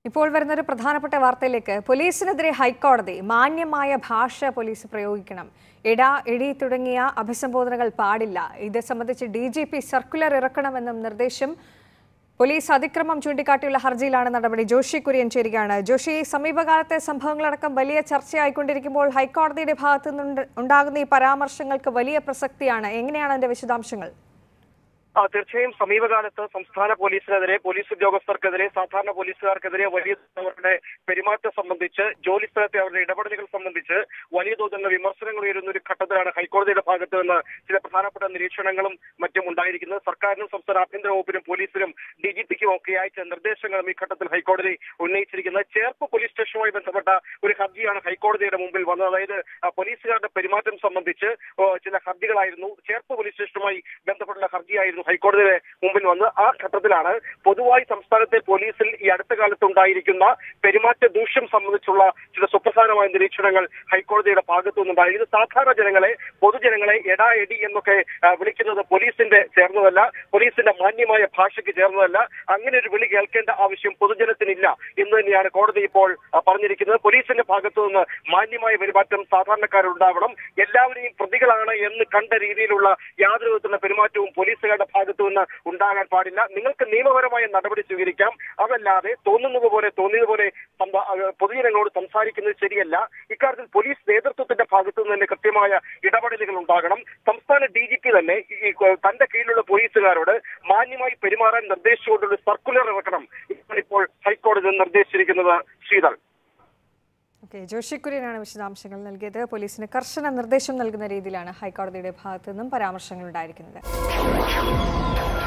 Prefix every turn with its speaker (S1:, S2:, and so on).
S1: ഇപ്പോൾ വരുന്നൊരു പ്രധാനപ്പെട്ട വാർത്തയിലേക്ക് പോലീസിനെതിരെ ഹൈക്കോടതി മാന്യമായ ഭാഷ പോലീസ് പ്രയോഗിക്കണം എട എടി തുടങ്ങിയ അഭിസംബോധനകൾ പാടില്ല ഇത് സംബന്ധിച്ച് ഡി ജി പി സർക്കുലർ ഇറക്കണമെന്നും നിർദ്ദേശം പോലീസ് അതിക്രമം ചൂണ്ടിക്കാട്ടിയുള്ള ഹർജിയിലാണ് നടപടി ജോഷി കുര്യൻ ചേരുകയാണ് ജോഷി സമീപകാലത്തെ സംഭവങ്ങളടക്കം വലിയ ചർച്ചയായിക്കൊണ്ടിരിക്കുമ്പോൾ ഹൈക്കോടതിയുടെ ഭാഗത്തു നിന്നുണ്ട് ഉണ്ടാകുന്ന ഈ പരാമർശങ്ങൾക്ക് വലിയ പ്രസക്തിയാണ് എങ്ങനെയാണ് അതിന്റെ വിശദാംശങ്ങൾ
S2: ആ തീർച്ചയായും സമീപകാലത്ത് സംസ്ഥാന പോലീസിനെതിരെ പോലീസ് ഉദ്യോഗസ്ഥർക്കെതിരെ സാധാരണ പോലീസുകാർക്കെതിരെ വലിയ അവരുടെ പെരുമാറ്റം സംബന്ധിച്ച് ജോലി സ്ഥലത്തെ അവരുടെ ഇടപെടലുകൾ സംബന്ധിച്ച് വലിയ തോതിലുള്ള വിമർശനങ്ങൾ ഉയരുന്ന ഒരു ഘട്ടത്തിലാണ് ഹൈക്കോടതിയുടെ ഭാഗത്ത് നിന്ന് ചില പ്രധാനപ്പെട്ട നിരീക്ഷണങ്ങളും മറ്റും ഉണ്ടായിരിക്കുന്നത് സർക്കാരിനും സംസ്ഥാന ആഭ്യന്തര വകുപ്പിനും പോലീസിനും ഡി ജി പിക്കും ഒക്കെയായി ചില നിർദ്ദേശങ്ങളും ഈ ഘട്ടത്തിൽ ഹൈക്കോടതി ഉന്നയിച്ചിരിക്കുന്നത് ചേർപ്പ് പോലീസ് സ്റ്റേഷനുമായി ബന്ധപ്പെട്ട ഒരു ഹർജിയാണ് ഹൈക്കോടതിയുടെ മുമ്പിൽ വന്നത് അതായത് ആ, പോലീസുകാരുടെ പെരുമാറ്റം സംബന്ധിച്ച് ഓ, ചില ഹർജികളായിരുന്നു ചേർപ്പ് പോലീസ് സ്റ്റേഷനുമായി ബന്ധപ്പെട്ടുള്ള ഹർജിയായിരുന്നു ഹൈക്കോടതിയുടെ മുമ്പിൽ വന്ന് ആ ഘട്ടത്തിലാണ് പൊതുവായി സംസ്ഥാനത്തെ പോലീസിൽ ഈ അടുത്ത കാലത്ത് ഉണ്ടായിരിക്കുന്ന പെരുമാറ്റ ദൂഷ്യം സംബന്ധിച്ചുള്ള ചില സുപ്രധാനമായ നിരീക്ഷണങ്ങൾ ഹൈക്കോടതിയുടെ ഭാഗത്തു നിന്നുണ്ടായി ഇത് സാധാരണ ജനങ്ങളെ പൊതുജനങ്ങളെ എടാ എടി എന്നൊക്കെ ആ, വിളിക്കുന്നത് പോലീസിന്റെ ചേർന്നതല്ല പോലീസിന്റെ മാന്യമായ ഭാഷയ്ക്ക് ചേർന്നതല്ല അങ്ങനെ ഒരു വിളി കേൾക്കേണ്ട ആവശ്യം പൊതുജനത്തിനില്ല എന്ന് തന്നെയാണ് കോടതി ഇപ്പോൾ ആ, പറഞ്ഞിരിക്കുന്നത് പോലീസിന്റെ ഭാഗത്തു നിന്ന് മാന്യമായ പെരുമാറ്റം സാധാരണക്കാരുണ്ടാവണം എല്ലാവരെയും പ്രതികളാണ് എന്ന് കണ്ട രീതിയിലുള്ള യാതൊരു വിധത്തിലുള്ള പെരുമാറ്റവും പോലീസുകാരുടെ ഭാഗത്തു നിന്ന് ഉണ്ടാകാൻ പാടില്ല നിങ്ങൾക്ക് നിയമപരമായ നടപടി സ്വീകരിക്കാം അതല്ലാതെ തോന്നുന്നത് പോലെ തോന്നിയതുപോലെ സംവ- ആ, പൊതുജനങ്ങളോട് സംസാരിക്കുന്നത് ശരിയല്ല ഇക്കാര്യത്തിൽ പോലീസ് നേതൃത്വത്തിന്റെ ഭാഗത്തു നിന്ന് തന്നെ കൃത്യമായ ഇടപെടലുകൾ ഉണ്ടാകണം സംസ്ഥാന ഡി ജി പി തന്നെ ഈ ഈ തന്റെ കീഴിലുള്ള പോലീസുകാരോട് മാന്യമായി പെരുമാറാൻ നിർദ്ദേശിച്ചുകൊണ്ടുള്ള സർക്കുലർ ഇറക്കണം ഇതാണ് ഇപ്പോൾ ഹൈക്കോടതി നിർദ്ദേശിച്ചിരിക്കുന്നത് ശ്രീധർ
S1: ഓക്കെ ജോഷി കുര്യനാണ് വിശദാംശങ്ങൾ നൽകിയത് പോലീസിന് കർശന നിർദ്ദേശം നൽകുന്ന രീതിയിലാണ് ഹൈക്കോടതിയുടെ ഭാഗത്തു നിന്നും പരാമർശങ്ങൾ ഉണ്ടായിരിക്കുന്നത്